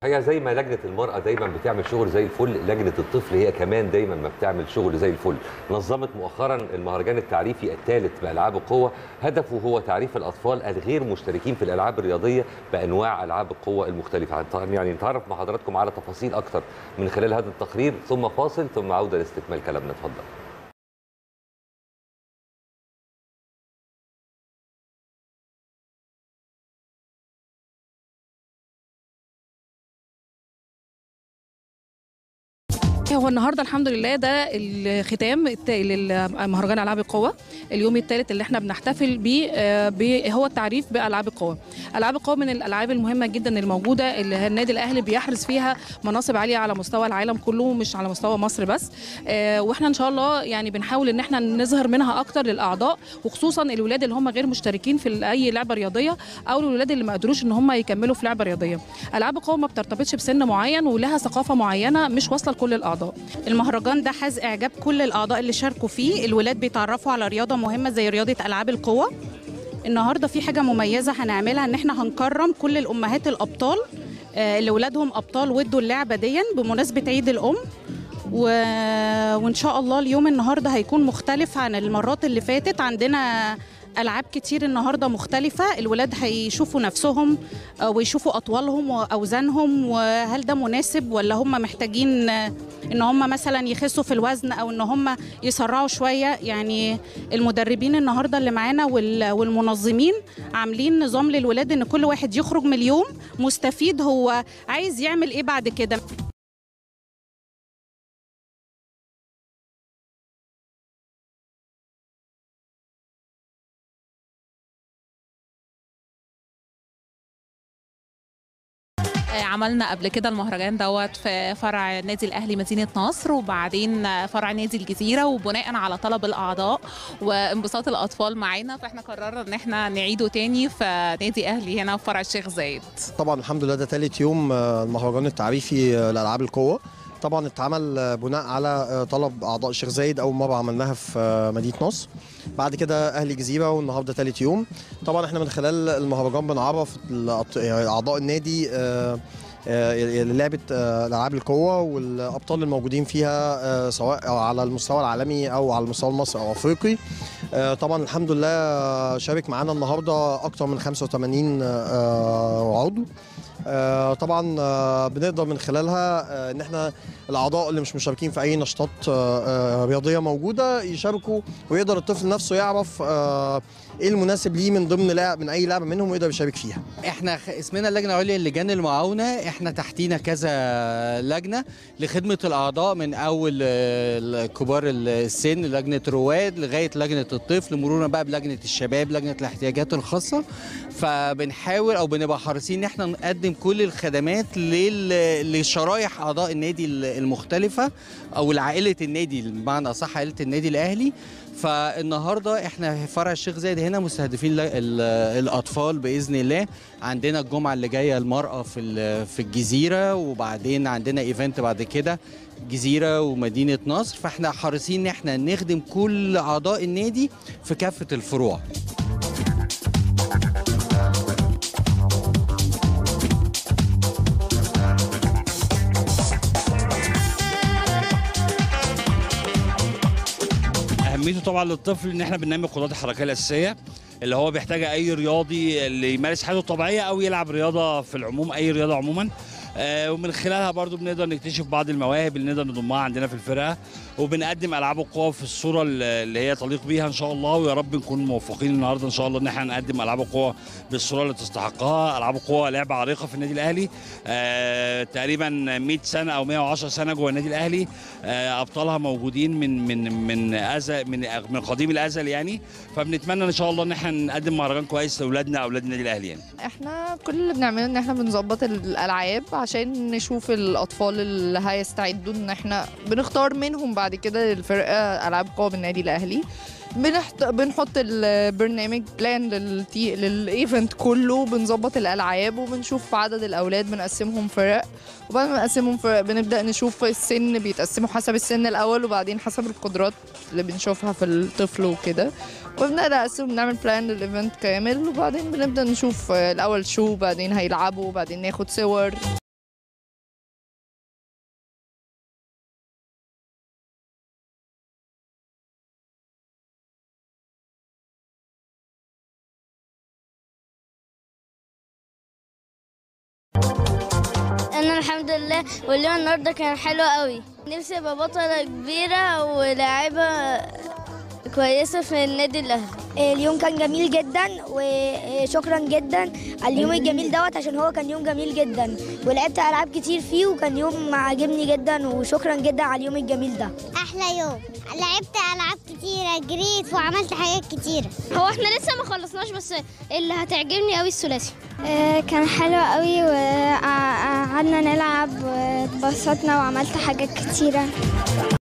هي زي ما لجنه المراه دايما بتعمل شغل زي الفل لجنه الطفل هي كمان دايما ما بتعمل شغل زي الفل نظمت مؤخرا المهرجان التعريفي الثالث بالعاب القوه هدفه هو تعريف الاطفال الغير مشتركين في الالعاب الرياضيه بانواع العاب القوه المختلفه يعني نتعرف مع حضراتكم على تفاصيل اكتر من خلال هذا التقرير ثم فاصل ثم عوده لاستكمال كلامنا اتفضل هو النهارده الحمد لله ده الختام الت- للمهرجان العاب القوه اليوم الثالث اللي احنا بنحتفل بيه آه، ب- هو التعريف بالعاب القوه العاب القوه من الالعاب المهمه جدا الموجوده اللي النادي الاهلي بيحرز فيها مناصب عاليه على مستوى العالم كله مش على مستوى مصر بس آه، واحنا ان شاء الله يعني بنحاول ان احنا نظهر منها اكتر للاعضاء وخصوصا الولاد اللي هم غير مشتركين في اي لعبه رياضيه او الولاد اللي ما قدروش ان هم يكملوا في لعبه رياضيه العاب القوه ما بترتبطش بسن معين ولها ثقافه معينه مش واصله لكل الاعضاء المهرجان ده حاز اعجاب كل الاعضاء اللي شاركوا فيه الولاد بيتعرفوا على رياضه مهمه زي رياضه العاب القوه النهارده في حاجه مميزه هنعملها ان احنا هنكرم كل الامهات الابطال آه، اللي ولادهم ابطال ودوا اللعبه دي بمناسبه عيد الام و... وان شاء الله اليوم النهارده هيكون مختلف عن المرات اللي فاتت عندنا العاب كتير النهارده مختلفه الولاد هيشوفوا نفسهم آه، ويشوفوا اطوالهم واوزانهم وهل ده مناسب ولا هم محتاجين آه، ان هم مثلا يخسوا في الوزن او ان هم يسرعوا شويه يعني المدربين النهارده اللي معانا وال- والمنظمين عاملين نظام للولاد ان كل واحد يخرج من اليوم مستفيد هو عايز يعمل ايه بعد كده آه، عملنا قبل كده المهرجان دوت في فرع نادي الاهلي مدينه نصر وبعدين آه، فرع نادي الجزيره وبناء على طلب الاعضاء وانبساط الاطفال معانا فاحنا قررنا ان احنا نعيده تاني في نادي اهلي هنا في فرع الشيخ زايد طبعا الحمد لله ده ثالث يوم آه، المهرجان التعريفي آه، لالعاب القوه طبعا اتعمل آه، بناء على آه، طلب اعضاء الشيخ زايد اول مره عملناها في آه، مدينه نصر بعد كده اهلي جزيره والنهارده ثالث يوم طبعا احنا من خلال المهرجان بنعرف الأط- يعني اعضاء النادي آه، آه، لعبه آه، العاب القوه والابطال الموجودين فيها آه، سواء على المستوى العالمي او على المستوى المصري او افريقي آه، طبعا الحمد لله آه، شارك معانا النهارده اكتر من 85 آه، عضو آه، طبعا آه، بنقدر من خلالها آه، ان احنا الاعضاء اللي مش مشاركين في اي نشاطات آه، آه، رياضيه موجوده يشاركوا ويقدر الطفل نفسه يعرف آه، ايه المناسب ليه من ضمن لعب من اي لعبه منهم ويقدر يشارك فيها احنا خ- اسمنا اللجنه العليا للجان المعاونه احنا تحتينا كذا لجنه لخدمه الاعضاء من اول آه، كبار السن لجنه رواد لغايه لجنه الطفل مرورا بقى بلجنه الشباب لجنه الاحتياجات الخاصه فبنحاول او بنبقى حريصين ان احنا نقدم كل الخدمات لل- لشرايح اعضاء النادي المختلفه او لعائله النادي بمعنى اصح عائله النادي الاهلي فالنهارده احنا في فرع الشيخ زايد هنا مستهدفين ل- ال- الاطفال باذن الله عندنا الجمعه اللي جايه المراه في ال- في الجزيره وبعدين عندنا ايفنت بعد كده جزيره ومدينه نصر فاحنا حريصين ان احنا نخدم كل اعضاء النادي في كافه الفروع اهميته طبعا للطفل ان احنا بننمي القدرات الحركيه الاساسيه اللي هو بيحتاجها اي رياضي اللي يمارس حياته الطبيعيه او يلعب رياضه في العموم اي رياضه عموما آه، ومن خلالها برضو بنقدر نكتشف بعض المواهب اللي نقدر نضمها عندنا في الفرقه وبنقدم العاب القوه في الصوره اللي هي تليق بيها ان شاء الله ويا رب نكون موفقين النهارده ان شاء الله ان احنا نقدم العاب القوه بالصوره اللي تستحقها العاب القوه لعبه عريقه في النادي الاهلي آه، تقريبا 100 سنه او 110 سنه جوه النادي الاهلي آه، ابطالها موجودين من من من أزل من من قديم الازل يعني فبنتمنى ان شاء الله ان احنا نقدم مهرجان كويس لاولادنا اولاد النادي الاهلي يعني احنا كل اللي بنعمله ان احنا بنظبط الالعاب عشان نشوف الاطفال اللي هيستعدوا ان احنا بنختار منهم بعد كده الفرقه العاب قوه بالنادي الاهلي بنحط بنحط البرنامج بلان للتي... للايفنت كله بنظبط الالعاب وبنشوف عدد الاولاد بنقسمهم فرق وبعد ما نقسمهم فرق بنبدا نشوف السن بيتقسموا حسب السن الاول وبعدين حسب القدرات اللي بنشوفها في الطفل وكده وبنبدا نقسم بنعمل بلان للايفنت كامل وبعدين بنبدا نشوف الاول شو بعدين هيلعبوا وبعدين ناخد صور انا الحمد لله واليوم النهارده كان حلو قوي نفسي ابقى بطله كبيره ولاعيبه كويسه في النادي الاهلي اليوم كان جميل جدا وشكرا جدا على اليوم الجميل دوت عشان هو كان يوم جميل جدا ولعبت العاب كتير فيه وكان يوم عاجبني جدا وشكرا جدا على اليوم الجميل ده احلى يوم لعبت العاب كتيره جريت وعملت حاجات كتيره هو احنا لسه ما خلصناش بس اللي هتعجبني قوي الثلاثي كان حلو قوي وقعدنا نلعب واتبسطنا وعملت حاجات كتيره